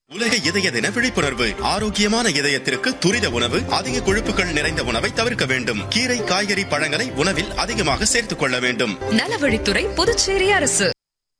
உலக இதய தின விழிப்புணர்வு ஆரோக்கியமான இதயத்திற்கு துரித உணவு அதிக கொழுப்புகள் நிறைந்த உணவை தவிர்க்க வேண்டும் கீரை காய்கறி பழங்களை உணவில் அதிகமாக சேர்த்துக் கொள்ள வேண்டும் நலவழித்துறை புதுச்சேரி அரசு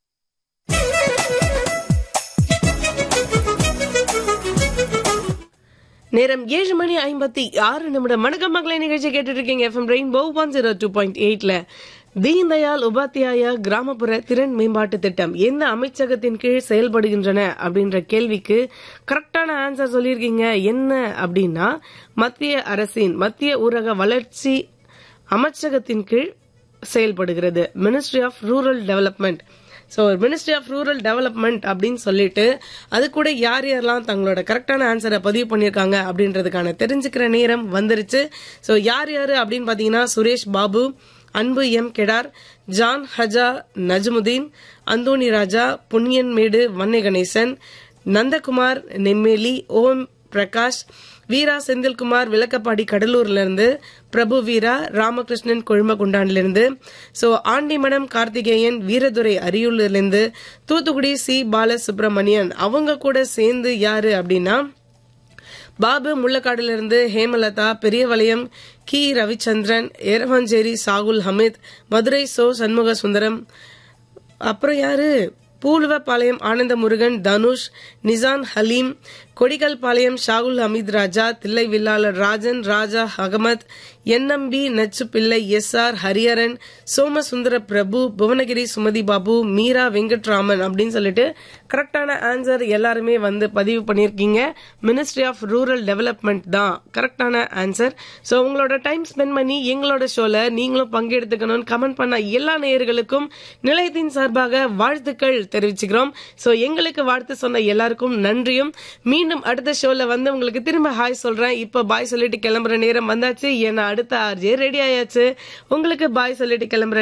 நேரம் ஏழு மணி ஐம்பத்தி ஆறு நிமிடம் வணக்கம் மக்களை நிகழ்ச்சி கேட்டுட்டு இருக்கீங்க FM rainbow one zero two point எயிட்ல தீன் தயாள் உபாத்தியாயா கிராமப்புற திறன் மேம்பாட்டு திட்டம் எந்த அமைச்சகத்தின் கீழ் செயல்படுகின்றன அப்படின்ற கேள்விக்கு கரெக்டான ஆன்சர் சொல்லியிருக்கீங்க என்ன அப்படின்னா மத்திய அரசின் மத்திய ஊரக வளர்ச்சி அமைச்சகத்தின் கீழ் செயல்படுகிறது ministry of rural development so ministry of rural development அப்படின்னு சொல்லிட்டு அது கூட யார் யாரெல்லாம் தங்களோட கரெக்டான ஆன்சரை பதிவு பண்ணியிருக்காங்க அப்படின்றதுக்கான தெரிஞ்சுக்கிற நேரம் வந்துருச்சு ஸோ யார் யார் அப்படின்னு பார்த்தீங்கன்னா Suresh Babu Anbu M Kedar John Haja Najmudeen Anthony Raja Punniyanmedu Vannai Ganesan Nandakumar Nemmeli Om Prakash Veera Senthilkumar Vilakkappadi கடலூர்ல இருந்து பிரபு வீரா ராமகிருஷ்ணன் கொழுமகுண்டான்ல இருந்து சோ ஆண்டிமடம் கார்த்திகேயன் வீரதுரை அரியூர்ல இருந்து தூத்துக்குடி சி பாலசுப்ரமணியன் அவங்க கூட சேர்ந்து யாரு அப்படின்னா பாபு முள்ளக்காடுல இருந்து ஹேமலதா பெரியவளையம் கி ரவிச்சந்திரன் ஏரவாஞ்சேரி சாகுல் ஹமீத் மதுரை சோ சண்முக சுந்தரம் அப்புறம் யாரு Pooluvapalayam Ananda Murugan Dhanush Nisan Haleem Kodikalpalayam Shahul Hameed Raja Thillai Villalar Rajan Raja Ahamed NMP Nachu Pillai S R Hariharan Somasundara Prabhu Bhuvanagiri Sumathi Babu Meera Venkatraman அப்படின்னு சொல்லிட்டு கரெக்டான ஆன்சர் எல்லாருமே வந்து பதிவு பண்ணியிருக்கீங்க மினிஸ்ட்ரி ஆஃப் ரூரல் டெவலப்மெண்ட் தான் கரெக்டான ஆன்சர் ஸோ உங்களோட டைம் ஸ்பெண்ட் பண்ணி எங்களோட ஷோல நீங்களும் பங்கெடுத்துக்கணும்னு கமெண்ட் பண்ண எல்லா நேயர்களுக்கும் நிலையத்தின் சார்பாக வாழ்த்துக்கள் தெரிவிச்சுக்கிறோம் ஸோ எங்களுக்கு வாழ்த்து சொன்ன எல்லாருக்கும் நன்றியும் மீண்டும் அடுத்த ஷோல வந்து உங்களுக்கு திரும்ப ஹாய் சொல்றேன் இப்போ பாய் சொல்லிட்டு கிளம்புற நேரம் வந்தாச்சு ஏன்னா அடுத்த ஆர்ஜே ரெடி ஆயாச்சு உங்களுக்கு பாய் சொல்லிட்டு கிளம்புற